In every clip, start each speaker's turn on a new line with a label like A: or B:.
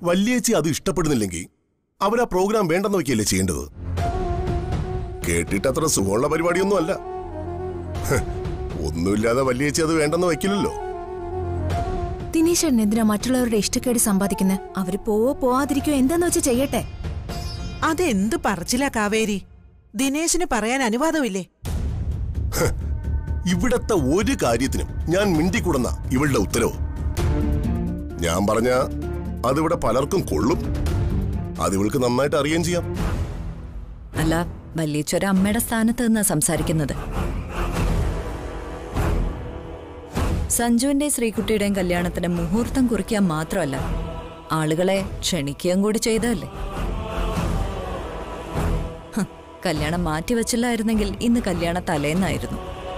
A: വല്യേച്ചി അത് ഇഷ്ടപ്പെടുന്നില്ലെങ്കിൽ അവരാ പ്രോഗ്രാം വേണ്ടെന്ന് വെക്കല്ലേ ചെയ്യേണ്ടത് കേട്ടിട്ട് അത്ര സുഖമുള്ള പരിപാടിയൊന്നും അല്ല ഹ്, ഒന്നുമില്ലാതെ വല്യേച്ചി അത് വേണ്ടെന്ന് വെക്കില്ലല്ലോ
B: ദിനേശൻ എന്തിനാ മറ്റുള്ളവരുടെ ഇഷ്ടക്കേട് സമ്പാദിക്കുന്നത് അവര് പോവോ പോവാതിരിക്കോ എന്താന്ന് വെച്ച് ചെയ്യട്ടെ
C: അതെന്ത് പറച്ചില്ല കാവേരി ദിനേശിന് പറയാൻ അനുവാദമില്ലേ
A: ഇവിടത്തെ ഒരു കാര്യത്തിനും ഞാൻ മിണ്ടിക്കൂടുന്ന ഇവളുടെ ഉത്തരവ് ഞാൻ പറഞ്ഞ അതിവിടെ പലർക്കും കൊള്ളും അത് ഇവൾക്ക് നന്നായിട്ട് അറിയുകയും ചെയ്യാം
D: അല്ല വല്യച്ചൊരു അമ്മയുടെ സ്ഥാനത്ത് നിന്നാ സംസാരിക്കുന്നത് സഞ്ജുവിന്റെ ശ്രീകുട്ടിയുടെയും കല്യാണത്തിന് മുഹൂർത്തം കുറിക്കാൻ മാത്രമല്ല ആളുകളെ ക്ഷണിക്കുകയും കൂടി ചെയ്തതല്ലേ ഹ്, കല്യാണം മാറ്റിവെച്ചില്ലായിരുന്നെങ്കിൽ ഇന്ന് കല്യാണ തലേന്നായിരുന്നു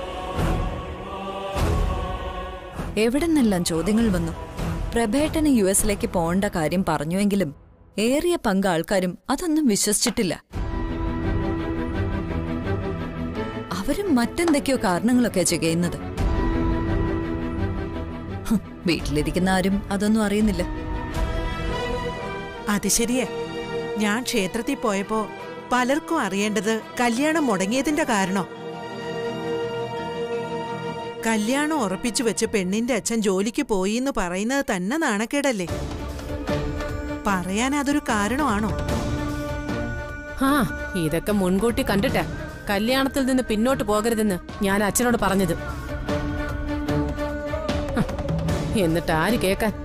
D: എവിടെ നിന്നെല്ലാം ചോദ്യങ്ങൾ വന്നു പ്രഭേട്ടന് യു എസിലേക്ക് പോകേണ്ട കാര്യം പറഞ്ഞുവെങ്കിലും ഏറിയ പങ്ക് ആൾക്കാരും അതൊന്നും വിശ്വസിച്ചിട്ടില്ല അവരും മറ്റെന്തൊക്കെയോ കാരണങ്ങളൊക്കെ ചെയ്യുന്നത് ഹ്, വീട്ടിലിരിക്കുന്ന ആരും അതൊന്നും അറിയുന്നില്ല
C: അത് ശരിയേ ഞാൻ ക്ഷേത്രത്തിൽ പോയപ്പോ പലർക്കും അറിയേണ്ടത് കല്യാണം മുടങ്ങിയതിന്റെ കാരണോ കല്യാണം ഉറപ്പിച്ചു വെച്ച് പെണ്ണിന്റെ അച്ഛൻ ജോലിക്ക് പോയി എന്ന് പറയുന്നത് തന്നെ നാണക്കേടല്ലേ പറയാൻ അതൊരു കാരണമാണോ
E: ആ ഇതൊക്കെ മുൻകൂട്ടി കണ്ടിട്ടാ കല്യാണത്തിൽ നിന്ന് പിന്നോട്ട് പോകരുതെന്ന് ഞാൻ അച്ഛനോട് പറഞ്ഞത് ഹ്, എന്നിട്ട് ആര് കേക്കാൻ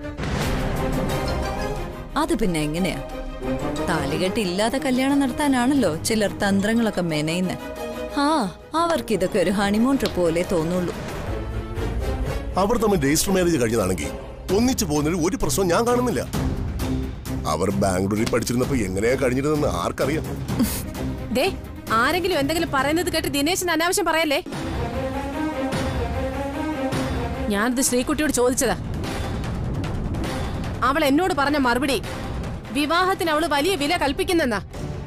D: അത് പിന്നെ എങ്ങനെയാ താലികെട്ടില്ലാതെ കല്യാണം നടത്താനാണല്ലോ ചിലർ തന്ത്രങ്ങളൊക്കെ മെനയുന്നത് ആ അവർക്ക് ഇതൊക്കെ ഒരു ഹണിമൂൺ ട്രിപ്പ് പോലെ തോന്നുള്ളൂ
A: അവർ തമ്മിൽ രജിസ്റ്റർ മാരേജ് കഴിഞ്ഞതാണെങ്കിൽ ഒന്നിച്ചു പോകുന്നതിൽ ഒരു പ്രശ്നവും ഞാൻ കാണുന്നില്ല അവർ ബാംഗ്ലൂരിൽ പഠിച്ചിരുന്നപ്പോ എങ്ങനെയാ കഴിഞ്ഞിരുന്നെന്ന് ആർക്കറിയാം
E: ദേ ആരെങ്കിലും എന്തെങ്കിലും പറയുന്നത് കേട്ട് ദിനേശൻ അനാവശ്യം പറയല്ലേ ഞാനിത് ശ്രീകുട്ടിയോട് ചോദിച്ചതാ അവൾ എന്നോട് പറഞ്ഞ മറുപടി വിവാഹത്തിന് അവള് വലിയ വില കൽപ്പിക്കുന്നെന്നാ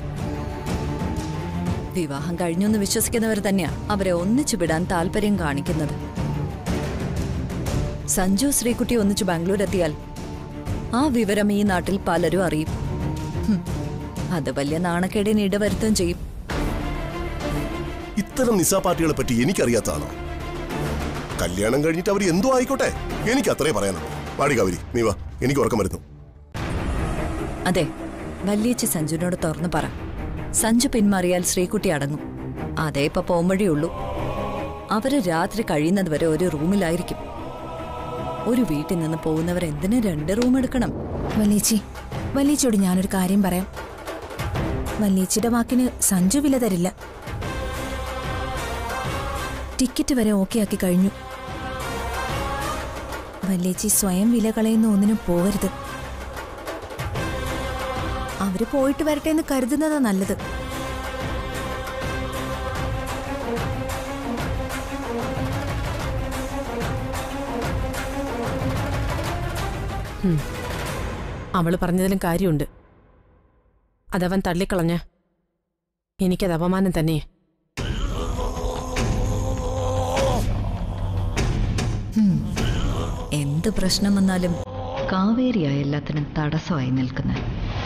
D: വിവാഹം കഴിഞ്ഞെന്ന് വിശ്വസിക്കുന്നവർ തന്നെയാ അവരെ ഒന്നിച്ചു വിടാൻ താല്പര്യം കാണിക്കുന്നത് സഞ്ജു ശ്രീകുട്ടി ഒന്നിച്ചു ബാംഗ്ലൂർ എത്തിയാൽ ആ വിവരം ഈ നാട്ടിൽ പലരും അറിയും ഹും, അത് വലിയ നാണക്കേടിന് ഇടവരുത്തുകയും ചെയ്യും
A: ഇത്തരം നിസാ പാർട്ടികളെ പറ്റി എനിക്കറിയാത്തതാണോ കല്യാണം കഴിഞ്ഞിട്ട് അവർ എന്തോ ആയിക്കോട്ടെ എനിക്ക് അത്രേ പറയാനുള്ളൂ പാടി കവരി നീ വാ എനിക്ക് ഉറക്കം വരുന്നു
D: അതെ വല്യേച്ചി സഞ്ജുവിനോട് തുറന്നു പറ സഞ്ജു പിന്മാറിയാൽ ശ്രീകുട്ടി അടങ്ങും അതേ ഇപ്പൊ പോംവഴിയുള്ളൂ അവര് രാത്രി കഴിയുന്നത് വരെ ഒരു റൂമിലായിരിക്കും ഒരു വീട്ടിൽ നിന്ന് പോകുന്നവർ എന്തിനു രണ്ട് റൂം എടുക്കണം
B: വല്യേച്ചി വല്യേച്ചിയോട് ഞാനൊരു കാര്യം പറയാം വല്യേച്ചിയുടെ വാക്കിന് സഞ്ജു വില തരില്ല ടിക്കറ്റ് വരെ ഓക്കെ ആക്കി കഴിഞ്ഞു വല്യേച്ചി സ്വയം വില കളയുന്ന ഒന്നിനും പോകരുത് അവര് പോയിട്ട് വരട്ടെ എന്ന് കരുതുന്നതാ നല്ലത്
E: അവള് പറഞ്ഞതിലും കാര്യമുണ്ട് അതവൻ തള്ളിക്കളഞ്ഞ എനിക്കത് അപമാനം തന്നെ
D: എന്ത് പ്രശ്നം വന്നാലും കാവേരിയാ എല്ലാത്തിനും തടസ്സമായി നിൽക്കുന്നത്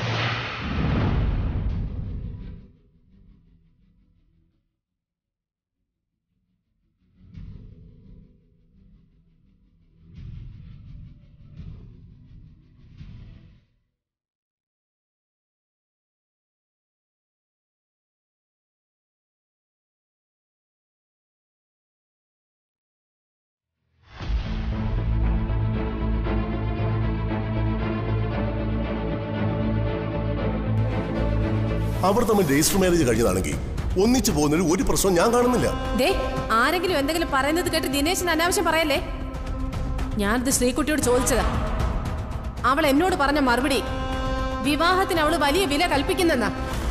A: അവർ തമ്മിൽ രജിസ്റ്റർ മാരേജ് കഴിഞ്ഞതാണെങ്കിൽ ഒന്നിച്ചു പോകുന്നതിൽ ഒരു പ്രശ്നവും ഞാൻ കാണുന്നില്ല
E: ദേ ആരെങ്കിലും എന്തെങ്കിലും പറയുന്നത് കേട്ട് ദിനേശൻ അനാവശ്യം പറയല്ലേ ഞാനിത് ശ്രീകുട്ടിയോട് ചോദിച്ചതാ അവൾ എന്നോട് പറഞ്ഞ മറുപടി വിവാഹത്തിന് അവള് വലിയ വില കൽപ്പിക്കുന്നെന്നാ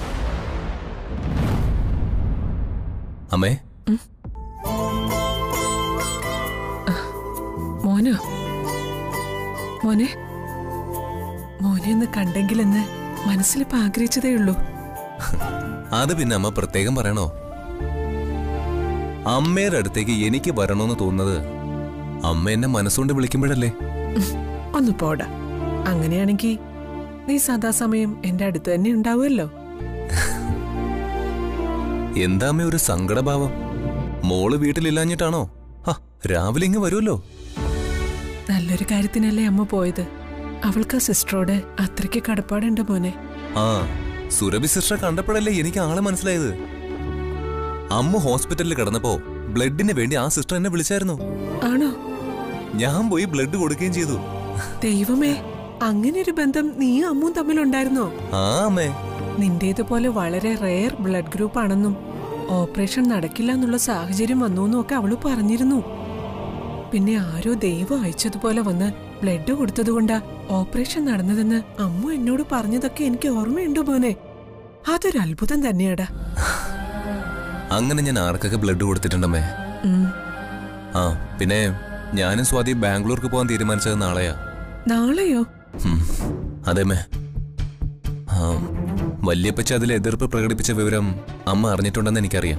F: അമ്മേ
G: മോനോ മോനെ മോനെ ഒന്ന് കണ്ടെങ്കിലെന്ന് മനസ്സിലിപ്പോ ആഗ്രഹിച്ചതേ ഉള്ളൂ
F: അത് പിന്നെ അമ്മ പ്രത്യേകം പറയണോ അമ്മയുടെ അടുത്തേക്ക് എനിക്ക് വരണോന്ന് തോന്നുന്നത് അമ്മ എന്നെ മനസ്സുകൊണ്ട് വിളിക്കുമ്പോഴല്ലേ
G: ഒന്ന് പോടാ അങ്ങനെയാണെങ്കി നീ സദാസമയം എന്റെ അടുത്ത് തന്നെ ഉണ്ടാവുമല്ലോ
F: എന്താമ്മേ ഒരു സങ്കടഭാവം മോള് വീട്ടിലില്ലാഞ്ഞിട്ടാണോ ആ രാവിലെ ഇങ്ങ് വരുമല്ലോ
G: നല്ലൊരു കാര്യത്തിനല്ലേ അമ്മ പോയത് അവൾക്ക് ആ സിസ്റ്ററോട് അത്രയ്ക്ക് കടപ്പാടുണ്ട് മോനെ
F: ആ സുരഭി സിസ്റ്റർ കണ്ടപ്പോഴല്ലേ എനിക്ക് ആളെ മനസ്സിലായത് അമ്മ ഹോസ്പിറ്റലിൽ കിടന്നപ്പോ ബ്ലഡിന് വേണ്ടി ആ സിസ്റ്റർ എന്നെ വിളിച്ചായിരുന്നു
G: ആണോ
F: ഞാൻ പോയി ബ്ലഡ് കൊടുക്കുകയും ചെയ്തു
G: ദൈവമേ അങ്ങനെ ഒരു ബന്ധം നീയും അമ്മും തമ്മിലുണ്ടായിരുന്നോ
F: ആ അമ്മേ
G: നിന്റേതുപോലെ വളരെ റെയർ ബ്ലഡ് ഗ്രൂപ്പ് ആണെന്നും ഓപ്പറേഷൻ നടക്കില്ല എന്നുള്ള സാഹചര്യം വന്നു എന്നും ഒക്കെ അവള് പറഞ്ഞിരുന്നു പിന്നെ ആരോ ദൈവം അയച്ചതുപോലെ വന്ന് ബ്ലഡ് കൊടുത്തതുകൊണ്ടാ ഓപ്പറേഷൻ നടന്നതെന്ന് അമ്മ എന്നോട് പറഞ്ഞതൊക്കെ എനിക്ക് ഓർമ്മയുണ്ട് മോനെ അതൊരു അത്ഭുതം തന്നെയാടാ
F: അങ്ങനെ ഞാൻ ആർക്കൊക്കെ ബ്ലഡ് കൊടുത്തിട്ടുണ്ടമ്മേ
G: ഉം.
F: ആ പിന്നെ ഞാനും സ്വാതി ബാംഗ്ലൂർക്ക് പോകാൻ തീരുമാനിച്ചത് നാളെയാ
G: നാളെയോ
F: ഉം, അതേമ്മേ ആ വല്യപ്പച്ച അതിൽ എതിർപ്പ് പ്രകടിപ്പിച്ച വിവരം അമ്മ അറിഞ്ഞിട്ടുണ്ടെന്ന് എനിക്കറിയാം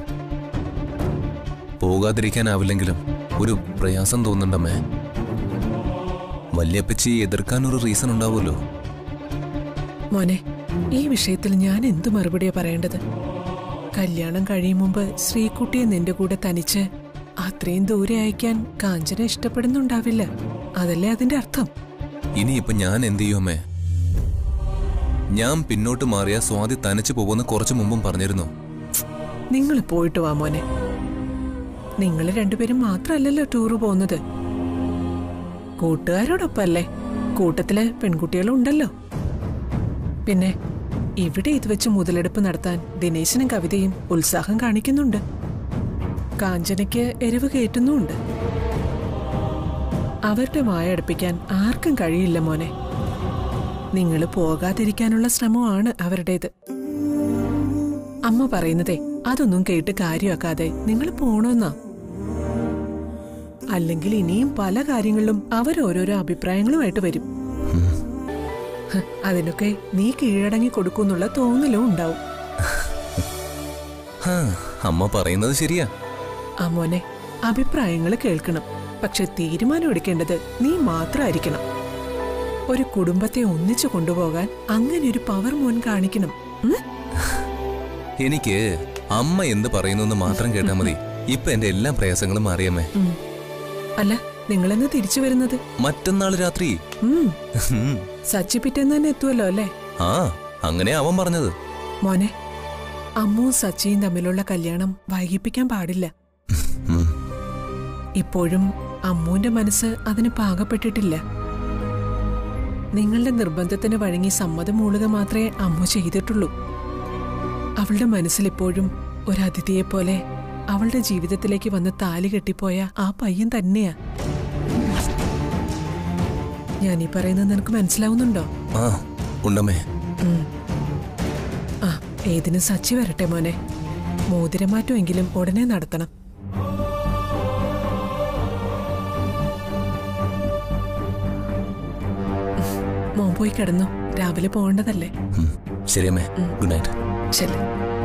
F: പോകാതിരിക്കാനാവില്ലെങ്കിലും ഒരു പ്രയാസം തോന്നുന്നുണ്ടമ്മേ വല്യപ്പച്ചി എതിർക്കാൻ ഒരു റീസൺ ഉണ്ടാവുമല്ലോ
G: മോനെ ഈ വിഷയത്തിൽ ഞാൻ എന്തു മറുപടിയാ പറയേണ്ടത് കല്യാണം കഴിയും മുമ്പ് ശ്രീകുട്ടിയെ നിന്റെ കൂടെ തനിച്ച് അത്രയും ദൂരെ അയക്കാൻ കാഞ്ചന ഇഷ്ടപ്പെടുന്നുണ്ടാവില്ല അതല്ലേ അതിന്റെ അർത്ഥം
F: ഇനിയിപ്പൊ ഞാൻ എന്ത് ചെയ്യുമേ ഞാൻ പിന്നോട്ട് മാറിയ സ്വാതി തനിച്ചു പോകുമെന്ന് കുറച്ചു മുമ്പും പറഞ്ഞിരുന്നു
G: നിങ്ങൾ പോയിട്ട് വാ മോനെ നിങ്ങൾ രണ്ടുപേരും മാത്രല്ലല്ലോ ടൂറ് പോകുന്നത് കൂട്ടുകാരോടൊപ്പല്ലേ കൂട്ടത്തില് പെൺകുട്ടികളും ഉണ്ടല്ലോ പിന്നെ ഇവിടെ ഇത് വെച്ച് മുതലെടുപ്പ് നടത്താൻ ദിനേശനും കവിതയും ഉത്സാഹം കാണിക്കുന്നുണ്ട് കാഞ്ചനയ്ക്ക് എരിവ് കയറ്റുന്നുമുണ്ട് അവരുടെ മായ അടുപ്പിക്കാൻ ആർക്കും കഴിയില്ല മോനെ നിങ്ങൾ പോകാതിരിക്കാനുള്ള ശ്രമമാണ് അവരുടേത് അമ്മ പറയുന്നതേ അതൊന്നും കേട്ട് കാര്യമാക്കാതെ നിങ്ങൾ പോണോന്നാ അല്ലെങ്കിൽ ഇനിയും പല കാര്യങ്ങളിലും അവരോരോരോ അഭിപ്രായങ്ങളുമായിട്ട് വരും ഹ്, അതിനൊക്കെ നീ കീഴടങ്ങി കൊടുക്കുന്നുള്ള തോന്നലും ഉണ്ടാവും
F: ഹാ, അമ്മ പറയുന്നത് ശരിയാ
G: ആ മോനെ അഭിപ്രായങ്ങൾ കേൾക്കണം പക്ഷെ തീരുമാനം എടുക്കേണ്ടത് നീ മാത്രമായിരിക്കണം ഒരു കുടുംബത്തെ ഒന്നിച്ചു കൊണ്ടുപോകാൻ അങ്ങനെ ഒരു പവർ മോൻ കാണിക്കണം ഉം?
F: എനിക്ക് അമ്മ എന്ത് പറയുന്നു മാത്രം കേട്ടാ മതി ഇപ്പൊ എന്റെ എല്ലാ പ്രയാസങ്ങളും മാറിയമ്മേ
G: ഉം. അല്ല നിങ്ങളെന്ന് തിരിച്ചു വരുന്നത്
F: മറ്റന്നാൾ രാത്രി
G: ഉം
F: ഉം.
G: സച്ചി പിറ്റേന്ന് തന്നെ എത്തുമല്ലോ അല്ലേ
F: ആ അങ്ങനെ അവൻ പറഞ്ഞത്
G: മോനെ അമ്മുവും സച്ചിയും തമ്മിലുള്ള കല്യാണം വൈകിപ്പിക്കാൻ പാടില്ല
F: ഉം.
G: ഇപ്പോഴും അമ്മുവിന്റെ മനസ്സ് അതിന് പാകപ്പെട്ടിട്ടില്ല നിങ്ങളുടെ നിർബന്ധത്തിന് വഴങ്ങി സമ്മതം മൂളുക മാത്രമേ അമ്മു ചെയ്തിട്ടുള്ളൂ അവളുടെ മനസ്സിൽ ഇപ്പോഴും ഒരു അതിഥിയെ പോലെ അവളുടെ ജീവിതത്തിലേക്ക് വന്ന് താലി കെട്ടിപ്പോയ ആ പയ്യൻ തന്നെയാ ഞാൻ ഈ പറയുന്നത് നിനക്ക് മനസ്സിലാവുന്നുണ്ടോ
F: ആ ഉണ്ടമ്മേ
G: ഉം. ആ ഏതിനും സച്ചി വരട്ടെ മോനെ മോതിരമാറ്റമെങ്കിലും ഉടനെ നടത്തണം മോൻ പോയി കിടന്നു രാവിലെ പോകേണ്ടതല്ലേ
F: ഉം. ശരിയമ്മേ ഗുഡ് നൈറ്റ്
G: ശരി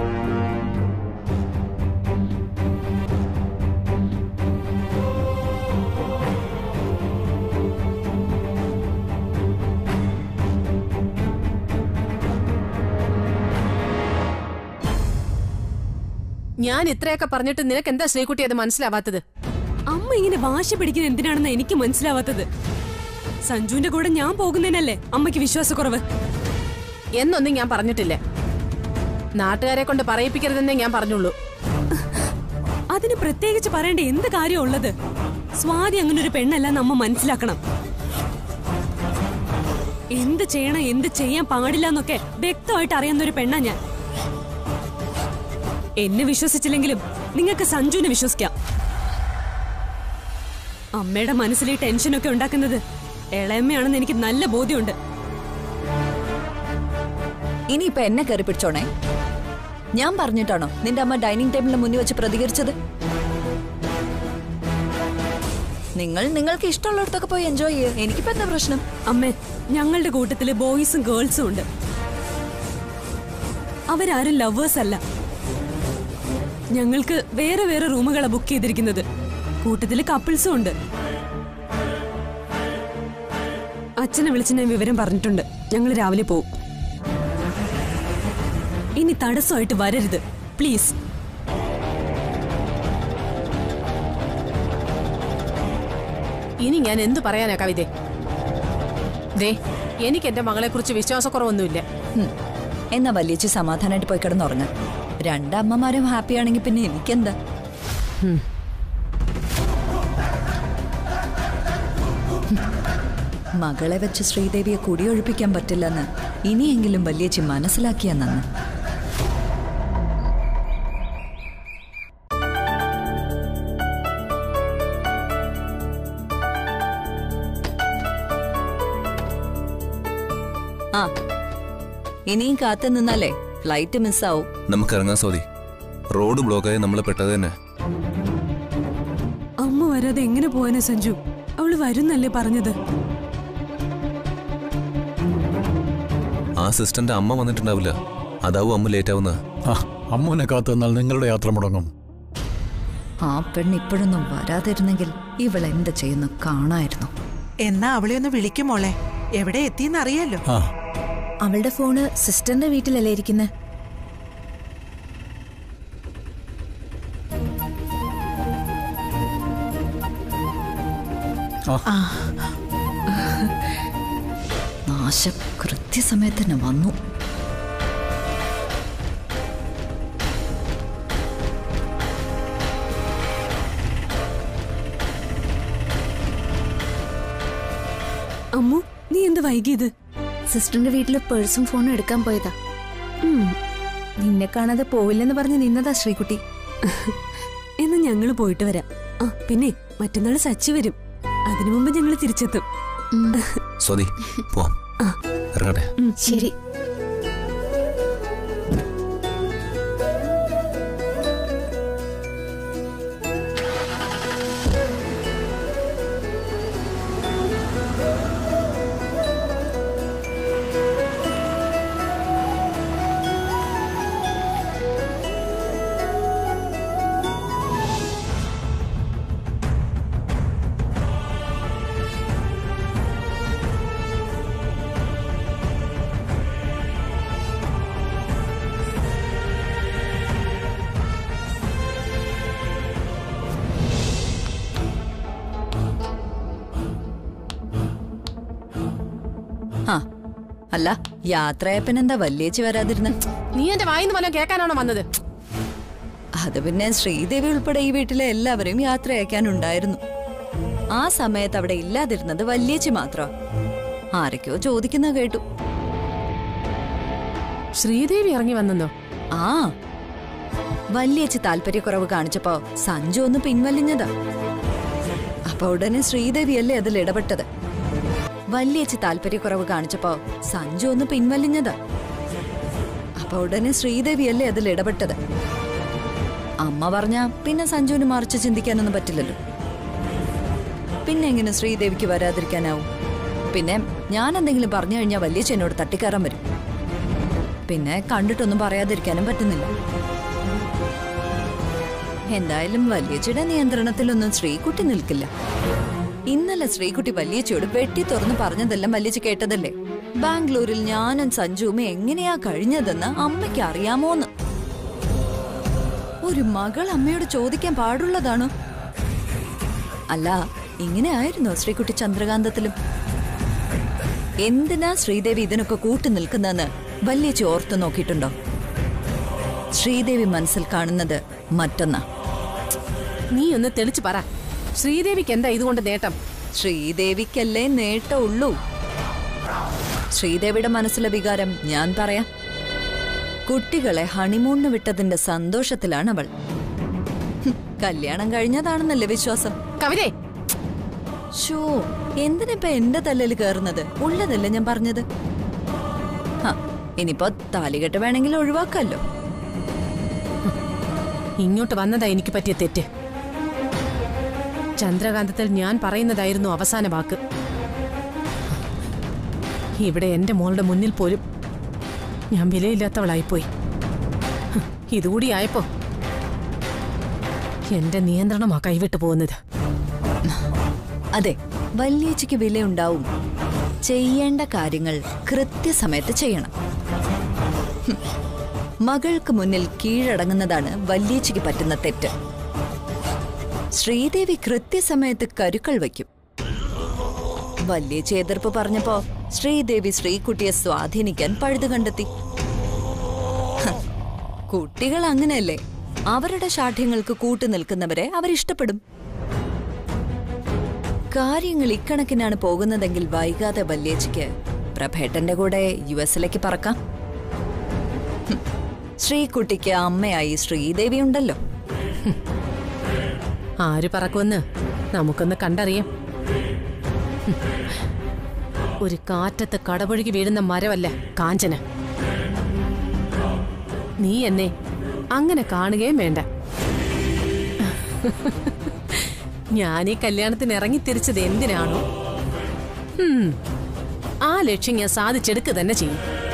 E: ഞാൻ ഇത്രയൊക്കെ പറഞ്ഞിട്ട് നിനക്ക് എന്താ ശ്രീകുട്ടി അത് മനസ്സിലാവാത്തത്
H: അമ്മ ഇങ്ങനെ വാശി പിടിക്കുന്ന എന്തിനാണെന്ന് എനിക്ക് മനസ്സിലാവാത്തത് സഞ്ജുവിന്റെ കൂടെ ഞാൻ പോകുന്നതിനല്ലേ അമ്മയ്ക്ക് വിശ്വാസക്കുറവ്
E: എന്നൊന്നും ഞാൻ പറഞ്ഞിട്ടില്ല നാട്ടുകാരെ കൊണ്ട് പറയിപ്പിക്കരുതെന്നേ ഞാൻ പറഞ്ഞുള്ളൂ
H: അതിന് പ്രത്യേകിച്ച് പറയേണ്ട എന്ത് കാര്യം ഉള്ളത് സ്വാതി അങ്ങനെ ഒരു പെണ്ണല്ലെന്ന് അമ്മ മനസ്സിലാക്കണം എന്ത് ചെയ്യണം എന്ത് ചെയ്യാൻ പാടില്ല എന്നൊക്കെ വ്യക്തമായിട്ട് അറിയാവുന്ന ഒരു പെണ്ണാ ഞാൻ എന്നെ വിശ്വസിച്ചില്ലെങ്കിലും നിങ്ങൾക്ക് സഞ്ജുവിനെ വിശ്വസിക്കാം അമ്മയുടെ മനസ്സിൽ ഈ ടെൻഷനൊക്കെ ഉണ്ടാക്കുന്നത് ഇളയമ്മയാണെന്ന് എനിക്ക് നല്ല ബോധ്യമുണ്ട്
D: ഇനിയിപ്പൊ എന്നെ കയറി പിടിച്ചോണേ ഞാൻ പറഞ്ഞിട്ടാണോ നിന്റെ അമ്മ ഡൈനിങ് ടേബിളിന് മുന്നിൽ വെച്ച് പ്രതികരിച്ചത് നിങ്ങൾ നിങ്ങൾക്ക് ഇഷ്ടമുള്ളിടത്തൊക്കെ പോയി എൻജോയ് ചെയ്യുക എനിക്കിപ്പോ എന്താ പ്രശ്നം
H: അമ്മേ ഞങ്ങളുടെ കൂട്ടത്തില് ബോയ്സും ഗേൾസും ഉണ്ട് അവരാരും ലവേഴ്സ് അല്ല ഞങ്ങൾക്ക് വേറെ വേറെ റൂമുകളാണ് ബുക്ക് ചെയ്തിരിക്കുന്നത് കൂട്ടത്തില് കപ്പിൾസും ഉണ്ട് അച്ഛനെ വിളിച്ച് ഞാൻ വിവരം പറഞ്ഞിട്ടുണ്ട് ഞങ്ങൾ രാവിലെ പോവും ഇനി തടസ്സമായിട്ട് വരരുത് പ്ലീസ്
E: ഇനി ഞാൻ എന്തു പറയാനാ കവിതേ ദേ എനിക്ക് എന്റെ മകളെ കുറിച്ച് വിശ്വാസക്കുറവൊന്നുമില്ല
D: ഹും. എന്നാ വലിയച്ചി സമാധാനമായിട്ട് പോയി കിടന്നുറങ്ങ രണ്ടമ്മമാരും ഹാപ്പിയാണെങ്കിൽ പിന്നെ എനിക്കെന്താ ഹും. മകളെ വെച്ച് ശ്രീദേവിയെ കുടിയൊഴിപ്പിക്കാൻ പറ്റില്ലെന്ന് ഇനിയെങ്കിലും വലിയച്ചി മനസ്സിലാക്കിയ നന്ന് ആ ഇനിയും കാത്തു നിന്നാലേ ഫ്ലൈറ്റ് മിസ്സാവും
F: നമുക്ക് ഇറങ്ങാൻ സോതി റോഡ് ബ്ലോക്കായി നമ്മൾ പെട്ടത് തന്നെ
H: അമ്മ വരാതെ എങ്ങനെ പോവാനാ സഞ്ജു അവള് വരുന്നല്ലേ പറഞ്ഞത്
F: ആ സിസ്റ്ററിന്റെ അമ്മ വന്നിട്ടുണ്ടാവില്ല അതാവും അമ്മ ലേറ്റ് ആവുന്നത്
I: ആ അമ്മുവിനെ കാത്തു നിന്നാൽ നിങ്ങളുടെ യാത്ര മുടങ്ങും
D: ആ പെണ്ണ് ഇപ്പോഴൊന്നും വരാതിരുന്നെങ്കിൽ ഇവൾ എന്ത് ചെയ്യുന്നു കാണായിരുന്നു
C: എന്നാ അവളെ ഒന്ന് വിളിക്കുമോളെ എവിടെ എത്തിയെന്നറിയാലോ
I: ആ
B: അവളുടെ ഫോണ് സിസ്റ്ററിന്റെ വീട്ടിലല്ലേ ഇരിക്കുന്നത്
D: നാശം കൃത്യസമയത്ത് തന്നെ വന്നു
H: അമ്മു നീ എന്ത് വൈകിയത്
B: സിസ്റ്ററിന്റെ വീട്ടില് പേഴ്സും ഫോണും എടുക്കാൻ പോയതാ നിന്നെ കാണാതെ പോവില്ലെന്ന് പറഞ്ഞ് നിന്നതാ ശ്രീകുട്ടി
H: എന്ന് ഞങ്ങള് പോയിട്ട് വരാം ആ പിന്നെ മറ്റന്നാൾ സച്ചി വരും അതിനു മുമ്പ് ഞങ്ങൾ തിരിച്ചെത്തും
F: സ്വതി പോവാം ഇറങ്ങട്ടെ
B: ശരി
D: ആ അല്ല യാത്രയപ്പനെന്താ വല്യേച്ചി വരാതിരുന്ന
E: നീ എന്റെ വായിന്ന് വല്ലതും കേൾക്കാനാണോ വന്നത്
D: അത് പിന്നെ ശ്രീദേവി ഉൾപ്പെടെ ഈ വീട്ടിലെ എല്ലാവരെയും യാത്ര അയക്കാനുണ്ടായിരുന്നു ആ സമയത്ത് അവിടെ ഇല്ലാതിരുന്നത് വല്യേച്ചി മാത്രം ആരൊക്കെയോ ചോദിക്കുന്ന കേട്ടു
E: ശ്രീദേവി ഇറങ്ങി വന്നെന്നോ
D: ആ വല്യേച്ചി താല്പര്യക്കുറവ് കാണിച്ചപ്പോ സഞ്ജു ഒന്ന് പിൻവലിഞ്ഞതാ അപ്പൊ ഉടനെ ശ്രീദേവിയല്ലേ അതിൽ ഇടപെട്ടത് വല്യേച്ചി താല്പര്യക്കുറവ് കാണിച്ചപ്പോ സഞ്ജു ഒന്ന് പിൻവലിഞ്ഞതാ അപ്പൊ ഉടനെ ശ്രീദേവിയല്ലേ അതിൽ ഇടപെട്ടത് അമ്മ പറഞ്ഞ പിന്നെ സഞ്ജുവിന് മറിച്ച് ചിന്തിക്കാനൊന്നും പറ്റില്ലല്ലോ പിന്നെ എങ്ങനെ ശ്രീദേവിക്ക് വരാതിരിക്കാനാവും പിന്നെ ഞാൻ എന്തെങ്കിലും പറഞ്ഞു കഴിഞ്ഞാൽ വല്യേച്ചി എന്നോട് തട്ടിക്കയറാൻ വരും പിന്നെ കണ്ടിട്ടൊന്നും പറയാതിരിക്കാനും പറ്റുന്നില്ല എന്തായാലും വല്യച്ചിയുടെ നിയന്ത്രണത്തിലൊന്നും ശ്രീകുട്ടി നിൽക്കില്ല ഇന്നലെ ശ്രീകുട്ടി വല്യച്ചിയോട് വെട്ടി തുറന്ന് പറഞ്ഞതെല്ലാം വല്യച്ചി കേട്ടതല്ലേ ബാംഗ്ലൂരിൽ ഞാനും സഞ്ജുവും എങ്ങനെയാ കഴിഞ്ഞതെന്ന് അമ്മയ്ക്ക് അറിയാമോന്ന് ഒരു മകൾ അമ്മയോട് ചോദിക്കാൻ പാടുള്ളതാണോ അല്ല ഇങ്ങനെ ആയിരുന്നോ ശ്രീകുട്ടി ചന്ദ്രകാന്തത്തിലും എന്തിനാ ശ്രീദേവി ഇതിനൊക്കെ കൂട്ടു നിൽക്കുന്നതെന്ന് വല്യച്ചി ഓർത്തു നോക്കിയിട്ടുണ്ടോ ശ്രീദേവി മനസ്സിൽ കാണുന്നത് മറ്റൊന്നാ
E: നീ ഒന്ന് തെളിച്ചു പറ ശ്രീദേവിക്ക് എന്താ ഇതുകൊണ്ട് നേട്ടം
D: ശ്രീദേവിക്കല്ലേ നേട്ടമുള്ളൂ ശ്രീദേവിയുടെ മനസ്സിലെ വികാരം ഞാൻ പറയാം കുട്ടികളെ ഹണിമൂണിന് വിട്ടതിന്റെ സന്തോഷത്തിലാണ് അവൾ ഹും, കല്യാണം കഴിഞ്ഞതാണെന്നല്ലേ വിശ്വാസം
E: കവിതേ
D: ഷോ എന്തിനിപ്പ എന്റെ തലയിൽ കയറുന്നത് ഉള്ളതല്ലേ ഞാൻ പറഞ്ഞത് ഹ, ഇനിയിപ്പോ താലികെട്ട് വേണമെങ്കിൽ ഒഴിവാക്കാലോ
E: ഇങ്ങോട്ട് വന്നതാ എനിക്ക് പറ്റിയ തെറ്റ് ചന്ദ്രകാന്തത്തിൽ ഞാൻ പറയുന്നതായിരുന്നു അവസാന വാക്ക് ഇവിടെ എന്റെ മോളുടെ മുന്നിൽ പോലും ഞാൻ വിലയില്ലാത്തവളായിപ്പോയി ഹ്, ഇതുകൂടി ആയപ്പോ എന്റെ നിയന്ത്രണമാ കൈവിട്ടു പോകുന്നത്
D: അതെ വല്യേച്ചിക്ക് വിലയുണ്ടാവും ചെയ്യേണ്ട കാര്യങ്ങൾ കൃത്യസമയത്ത് ചെയ്യണം ഹും. മകൾക്ക് മുന്നിൽ കീഴടങ്ങുന്നതാണ് വല്യേച്ചിക്ക് പറ്റുന്ന തെറ്റ് ശ്രീദേവി കൃത്യസമയത്ത് കരുക്കൾ വയ്ക്കും വല്യേച്ചി എതിർപ്പ് പറഞ്ഞപ്പോ ശ്രീദേവി ശ്രീകുട്ടിയെ സ്വാധീനിക്കാൻ പഴുതു കണ്ടെത്തി ഹ, കുട്ടികൾ അങ്ങനെയല്ലേ അവരുടെ ശാഠ്യങ്ങൾക്ക് കൂട്ടുനിൽക്കുന്നവരെ അവരിഷ്ടപ്പെടും കാര്യങ്ങൾ ഇക്കണക്കിനാണ് പോകുന്നതെങ്കിൽ വൈകാതെ വല്യേച്ചിക്ക് പ്രഭേട്ടന്റെ കൂടെ യു എസിലേക്ക് പറക്കാം ഹും, ശ്രീകുട്ടിക്ക് അമ്മയായി ശ്രീദേവി ഉണ്ടല്ലോ
E: ആര് പറക്കുമെന്ന് നമുക്കൊന്ന് കണ്ടറിയാം ഹും. ഒരു കാറ്റത്ത് കടപുഴകി വീഴുന്ന മരമല്ല കാഞ്ചന നീ എന്നെ അങ്ങനെ കാണുകയും വേണ്ട ഞാൻ ഈ കല്യാണത്തിന് ഇറങ്ങി തിരിച്ചത് എന്തിനാണോ ഹും. ആ ലക്ഷ്യം ഞാൻ സാധിച്ചെടുക്കുക തന്നെ ചെയ്യും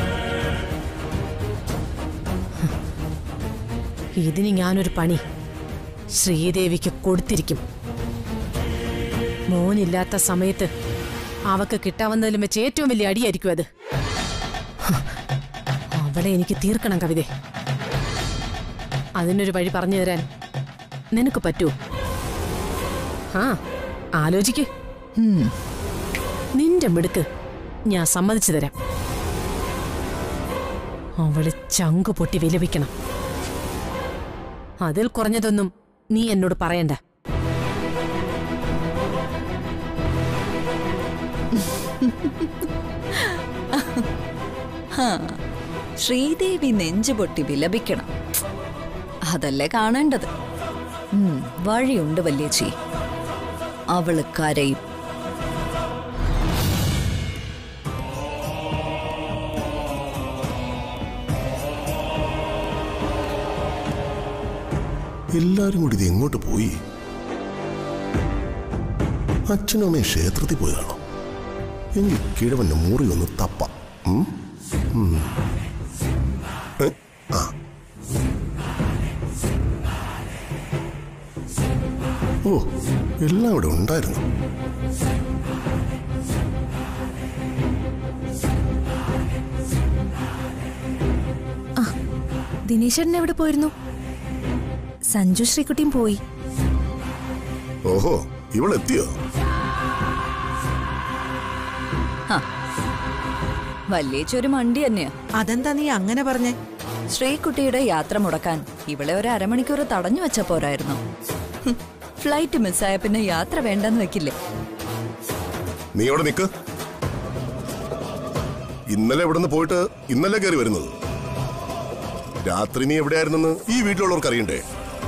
E: ഇതിന് ഞാനൊരു പണി ശ്രീദേവിക്ക് കൊടുത്തിരിക്കും മോനില്ലാത്ത സമയത്ത് അവക്ക് കിട്ടാവുന്നതിലും വെച്ച് ഏറ്റവും വലിയ അടിയായിരിക്കും അത് ഹ്. അവളെ എനിക്ക് തീർക്കണം കവിതെ അതിനൊരു വഴി പറഞ്ഞു തരാൻ നിനക്ക് പറ്റുമോ ആ ആലോചിക്ക്
D: ഹും,
E: നിന്റെ മിടുക്ക് ഞാൻ സമ്മതിച്ചു തരാം അവള് ചങ്കു പൊട്ടി വിലപിക്കണം അതിൽ കുറഞ്ഞതൊന്നും നീ എന്നോട് പറയണ്ട
D: ഹാ, ശ്രീദേവി നെഞ്ചുപൊട്ടി വിലപിക്കണം അതല്ലേ കാണേണ്ടത് ഉം, വഴിയുണ്ട് വല്യേച്ചി അവള് കരയും
A: എല്ലാരും കൂടി ഇത് എങ്ങോട്ട് പോയി അച്ഛനും അമ്മയും ക്ഷേത്രത്തിൽ പോയതാണോ എങ്കിൽ കിഴവന്റെ മുറി ഒന്ന് തപ്പാം ഉം? ഉം. ഏ? ആ. ഓ എല്ലാം ഇവിടെ ഉണ്ടായിരുന്നു
B: ദിനേശൻ എവിടെ പോയിരുന്നു സഞ്ജു ശ്രീകുട്ടിയും പോയി
A: ഓഹോ ഇവളെത്തിയോ
D: വല്യേച്ചി ഒരു മണ്ടി തന്നെയാ
C: അതെന്താ നീ അങ്ങനെ പറഞ്ഞേ
D: ശ്രീകുട്ടിയുടെ യാത്ര മുടക്കാൻ ഇവളെ ഒരു അരമണിക്കൂർ തടഞ്ഞു വെച്ച പോരായിരുന്നു ഹും, ഫ്ലൈറ്റ് മിസ്സായ പിന്നെ യാത്ര വേണ്ടെന്ന് വെക്കില്ലേ
A: നീ അവിടെ നിക്ക് ഇന്നലെ ഇവിടുന്ന് പോയിട്ട് ഇന്നലെ കയറി വരുന്നത് രാത്രി നീ എവിടെയായിരുന്നെന്ന് ഈ വീട്ടിലുള്ളവർക്ക് അറിയണ്ടേ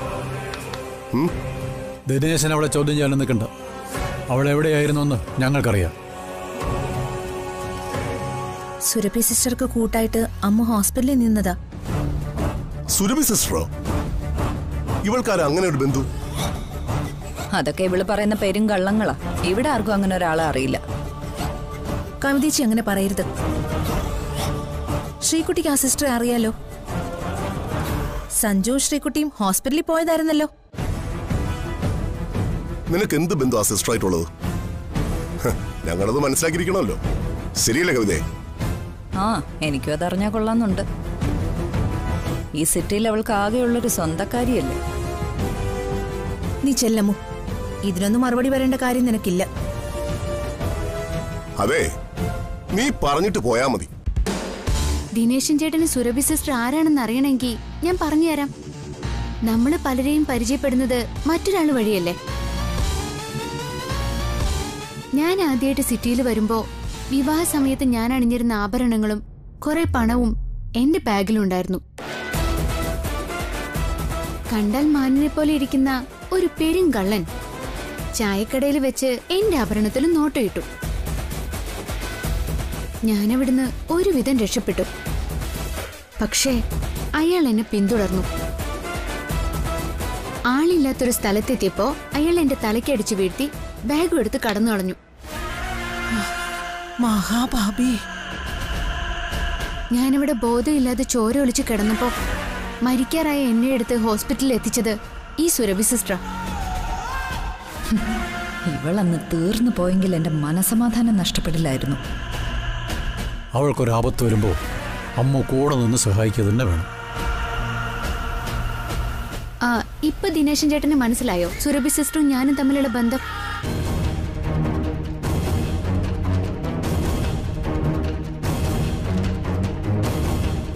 I: ദിനേശൻ അവളെ ചോദ്യം ചെയ്യാൻ നിൽക്കണ്ട അവൾ എവിടെയായിരുന്നു എന്ന് ഞങ്ങൾക്കറിയാം
B: സുരഭി സിസ്റ്റർക്ക് കൂട്ടായിട്ട് അമ്മ ഹോസ്പിറ്റലിൽ നിന്നതാ
A: സുരഭി സിസ്റ്ററോ ഇവൾക്കാരാ അങ്ങനെ ഒരു ബന്ധു
D: അതൊക്കെ ഇവള് പറയുന്ന പേരും കള്ളങ്ങളാ ഇവിടെ ആർക്കും അങ്ങനെ ഒരാളെ അറിയില്ല
B: കവിതേച്ചി അങ്ങനെ പറയരുത് ശ്രീകുട്ടിക്ക് ആ സിസ്റ്ററെ അറിയാലോ സഞ്ജു ശ്രീകുട്ടിയും ഹോസ്പിറ്റലിൽ പോയതായിരുന്നല്ലോ
A: നിനക്ക് എന്ത് ബന്ധു ആ സിസ്റ്റർ ആയിട്ടുള്ളത് ഹ്, ഞങ്ങളത് മനസ്സിലാക്കിയിരിക്കണമല്ലോ ശരിയല്ലേ കവിതേ
D: ആ എനിക്കും അതറിഞ്ഞാ കൊള്ളാന്നുണ്ട് ഈ സിറ്റിയിൽ അവൾക്ക് ആകെയുള്ളൊരു സ്വന്തക്കാരിയല്ലേ
B: നീ ചെല്ലമ്മു ഇതിനൊന്നും മറുപടി വരേണ്ട കാര്യം നിനക്കില്ല
A: അതെ നീ പറഞ്ഞിട്ട് പോയാ മതി
J: ദിനേശൻ ചേട്ടന് സുരഭി സിസ്റ്റർ ആരാണെന്ന് അറിയണമെങ്കിൽ ഞാൻ പറഞ്ഞുതരാം നമ്മൾ പലരെയും പരിചയപ്പെടുന്നത് മറ്റൊരാൾ വഴിയല്ലേ ഞാൻ ആദ്യമായിട്ട് സിറ്റിയിൽ വരുമ്പോ വിവാഹ സമയത്ത് ഞാൻ അണിഞ്ഞിരുന്ന ആഭരണങ്ങളും കുറെ പണവും എന്റെ ബാഗിലുണ്ടായിരുന്നു കണ്ടാൽ മാനിനെ പോലെ ഇരിക്കുന്ന ഒരു പെരുങ്കള്ളൻ ചായക്കടയിൽ വെച്ച് എന്റെ ആഭരണത്തിൽ നോട്ടയിട്ടു ഞാനവിടുന്ന് ഒരുവിധം രക്ഷപ്പെട്ടു പക്ഷേ അയാൾ എന്നെ പിന്തുടർന്നു ആളില്ലാത്തൊരു സ്ഥലത്തെത്തിയപ്പോ അയാൾ എന്റെ തലയ്ക്കടിച്ചു വീഴ്ത്തി ബാഗും എടുത്ത് കടന്നു കളഞ്ഞു
C: മഹാഭാബി
J: ഞാനിവിടെ ബോധമില്ലാതെ ചോര ഒളിച്ച് കിടന്നപ്പോ മരിക്കാറായ എന്നെ എടുത്ത് ഹോസ്പിറ്റലിൽ എത്തിച്ചത് ഈ സുരഭി സിസ്റ്റർ
D: ഇവളന്ന് തീർന്നു പോയെങ്കിൽ എന്റെ മനസമാധാനം നഷ്ടപ്പെടില്ലായിരുന്നു
I: അവൾക്കൊരു ആപത്ത് വരുമ്പോൾ അമ്മ കൂടെ നിന്ന് സഹായിക്കുക തന്നെ വേണം
J: ആ ഇപ്പൊ ദിനേശൻ ചേട്ടന് മനസ്സിലായോ സുരഭി സിസ്റ്ററും ഞാനും തമ്മിലുള്ള ബന്ധം